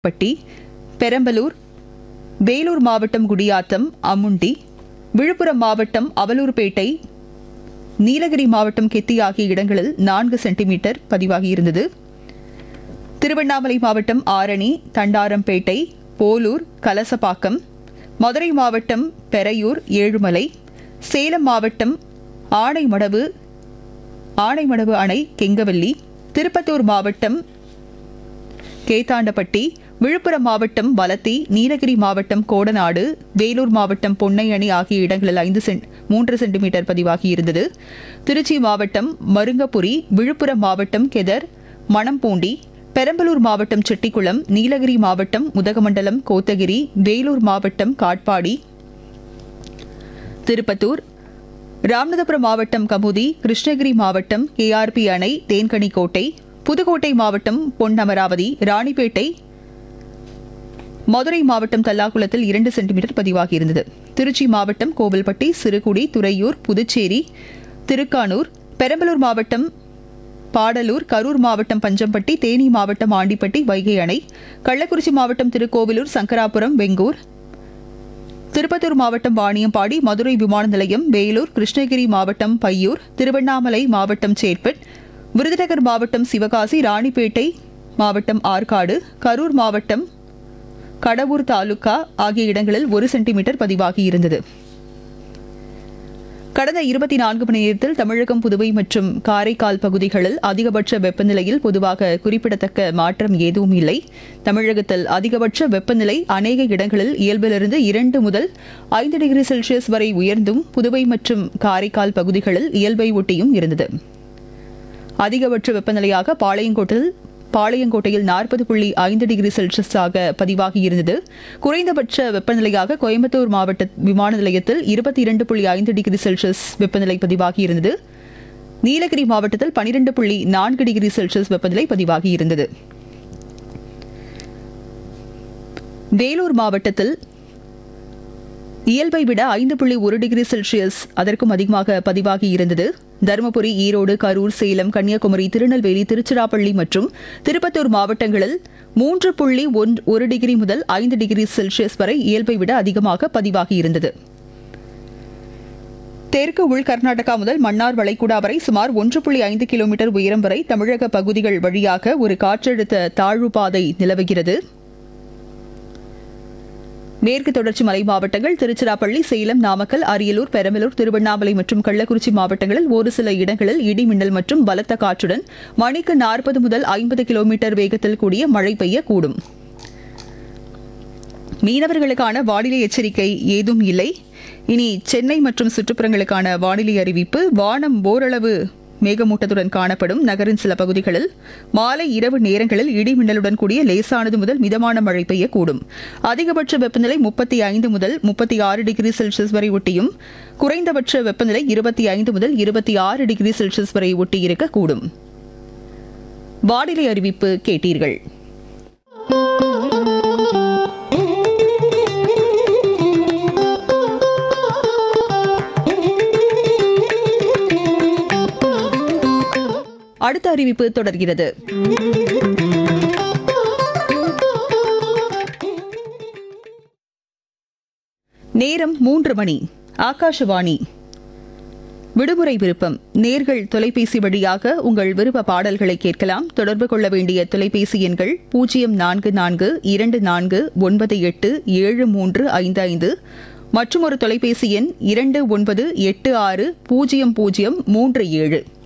பட்டி பெரம்பலூர் வேலூர் மாவட்டம் குடியாத்தம் அமுண்டி விழுப்புரம் மாவட்டம் அவலூர்பேட்டை நீலகிரி மாவட்டம் கெத்தி ஆகிய இடங்களில் நான்கு சென்டிமீட்டர் பதிவாகியிருந்தது திருவண்ணாமலை மாவட்டம் ஆரணி தண்டாரம்பேட்டை போலூர் கலசப்பாக்கம் மதுரை மாவட்டம் பெரையூர் ஏழுமலை சேலம் மாவட்டம் ஆனைமடவு ஆனைமடவு அணை கெங்கவல்லி திருப்பத்தூர் மாவட்டம் கேத்தாண்டப்பட்டி விழுப்புரம் மாவட்டம் வலத்தி நீலகிரி மாவட்டம் கோடநாடு வேலூர் மாவட்டம் பொன்னையணி ஆகிய இடங்களில் ஐந்து சென்ட் மூன்று சென்டிமீட்டர் பதிவாகியிருந்தது திருச்சி மாவட்டம் மருங்கபுரி விழுப்புரம் மாவட்டம் கெதர் மணம்பூண்டி பெரம்பலூர் மாவட்டம் செட்டிக்குளம் நீலகிரி மாவட்டம் உதகமண்டலம் கோத்தகிரி வேலூர் மாவட்டம் காட்பாடி திருப்பத்தூர் ராமநாதபுரம் மாவட்டம் கமுதி கிருஷ்ணகிரி மாவட்டம் கேஆர்பி அணை தேன்கனிக்கோட்டை புதுக்கோட்டை மாவட்டம் பொன்னமராவதி ராணிப்பேட்டை மதுரை மாவட்டம் தல்லாகுளத்தில் இரண்டு சென்டிமீட்டர் பதிவாகியிருந்தது திருச்சி மாவட்டம் கோவில்பட்டி சிறுகுடி துறையூர் புதுச்சேரி திருக்கானூர் பெரம்பலூர் மாவட்டம் பாடலூர் கரூர் மாவட்டம் பஞ்சம்பட்டி தேனி மாவட்டம் ஆண்டிப்பட்டி வைகை அணை கள்ளக்குறிச்சி மாவட்டம் திருக்கோவிலூர் சங்கராபுரம் வெங்கூர் திருப்பத்தூர் மாவட்டம் வாணியம்பாடி மதுரை விமான நிலையம் வேலூர் கிருஷ்ணகிரி மாவட்டம் பையூர் திருவண்ணாமலை மாவட்டம் சேட்பட் விருதுநகர் மாவட்டம் சிவகாசி ராணிப்பேட்டை மாவட்டம் ஆற்காடு கரூர் மாவட்டம் கடவூர் தாலுகா ஆகிய இடங்களில் ஒரு சென்டிமீட்டர் பதிவாகியிருந்தது கடந்த இருபத்தி நான்கு மணி நேரத்தில் தமிழகம் புதுவை மற்றும் காரைக்கால் பகுதிகளில் அதிகபட்ச வெப்பநிலையில் பொதுவாக குறிப்பிடத்தக்க மாற்றம் எதுவும் இல்லை தமிழகத்தில் அதிகபட்ச வெப்பநிலை அநேக இடங்களில் இயல்பிலிருந்து இரண்டு முதல் ஐந்து டிகிரி செல்சியஸ் வரை உயர்ந்தும் புதுவை மற்றும் காரைக்கால் பகுதிகளில் இயல்பை ஒட்டியும் இருந்தது அதிகபட்ச வெப்பநிலையாக பாளையங்கோட்டில் பாளையங்கோட்டையில் நாற்பது புள்ளி ஐந்து டிகிரி செல்சியஸாக பதிவாகியிருந்தது குறைந்தபட்ச வெப்பநிலையாக கோயம்புத்தூர் மாவட்ட விமான நிலையத்தில் இருபத்தி இரண்டு புள்ளி ஐந்து டிகிரி செல்சியஸ் வெப்பநிலை பதிவாகியிருந்தது நீலகிரி மாவட்டத்தில் பனிரெண்டு புள்ளி நான்கு டிகிரி செல்சியஸ் வெப்பநிலை பதிவாகியிருந்தது வேலூர் மாவட்டத்தில் இயல்பை விட ஐந்து புள்ளி ஒரு டிகிரி செல்சியஸ் அதற்கும் அதிகமாக பதிவாகி இருந்தது தருமபுரி ஈரோடு கரூர் சேலம் கன்னியாகுமரி திருநெல்வேலி திருச்சிராப்பள்ளி மற்றும் திருப்பத்தூர் மாவட்டங்களில் மூன்று புள்ளி ஒன் ஒரு டிகிரி முதல் ஐந்து டிகிரி செல்சியஸ் வரை இயல்பை விட அதிகமாக பதிவாகி இருந்தது தெற்கு உள் கர்நாடகா முதல் மன்னார் வளைகுடா வரை சுமார் ஒன்று புள்ளி ஐந்து கிலோமீட்டர் உயரம் வரை தமிழக பகுதிகள் வழியாக ஒரு காற்றழுத்த தாழ்வு பாதை நிலவுகிறது மேற்கு தொடர்ச்சி மலை மாவட்டங்கள் திருச்சிராப்பள்ளி சேலம் நாமக்கல் அரியலூர் பெரம்பலூர் திருவண்ணாமலை மற்றும் கள்ளக்குறிச்சி மாவட்டங்களில் ஒரு சில இடங்களில் இடி மின்னல் மற்றும் பலத்த காற்றுடன் மணிக்கு நாற்பது முதல் ஐம்பது கிலோமீட்டர் வேகத்தில் கூடிய மழை பெய்யக்கூடும் மீனவர்களுக்கான வானிலை எச்சரிக்கை ஏதும் இல்லை இனி சென்னை மற்றும் சுற்றுப்புறங்களுக்கான வானிலை அறிவிப்பு வானம் ஓரளவு மேகமூட்டத்துடன் காணப்படும் நகரின் சில பகுதிகளில் மாலை இரவு நேரங்களில் இடி மின்னலுடன் கூடிய லேசானது முதல் மிதமான மழை பெய்யக்கூடும் அதிகபட்ச வெப்பநிலை முப்பத்தி ஐந்து முதல் முப்பத்தி ஆறு டிகிரி செல்சியஸ் வரை ஒட்டியும் குறைந்தபட்ச வெப்பநிலை இருபத்தி ஐந்து முதல் இருபத்தி ஆறு டிகிரி செல்சியஸ் வரை ஒட்டியிருக்கக்கூடும் வானிலை அறிவிப்பு கேட்டீர்கள் அடுத்த அறிவிப்பு தொடர்கிறது நேரம் மூன்று மணி ஆகாஷவாணி விடுமுறை விருப்பம் நேர்கள் தொலைபேசி வழியாக உங்கள் விருப்ப பாடல்களை கேட்கலாம் தொடர்பு கொள்ள வேண்டிய தொலைபேசி எண்கள் பூஜ்ஜியம் நான்கு நான்கு இரண்டு நான்கு ஒன்பது எட்டு ஏழு மூன்று ஐந்து ஐந்து மற்றும் ஒரு தொலைபேசி எண் இரண்டு ஒன்பது எட்டு ஆறு பூஜ்ஜியம் பூஜ்ஜியம் மூன்று ஏழு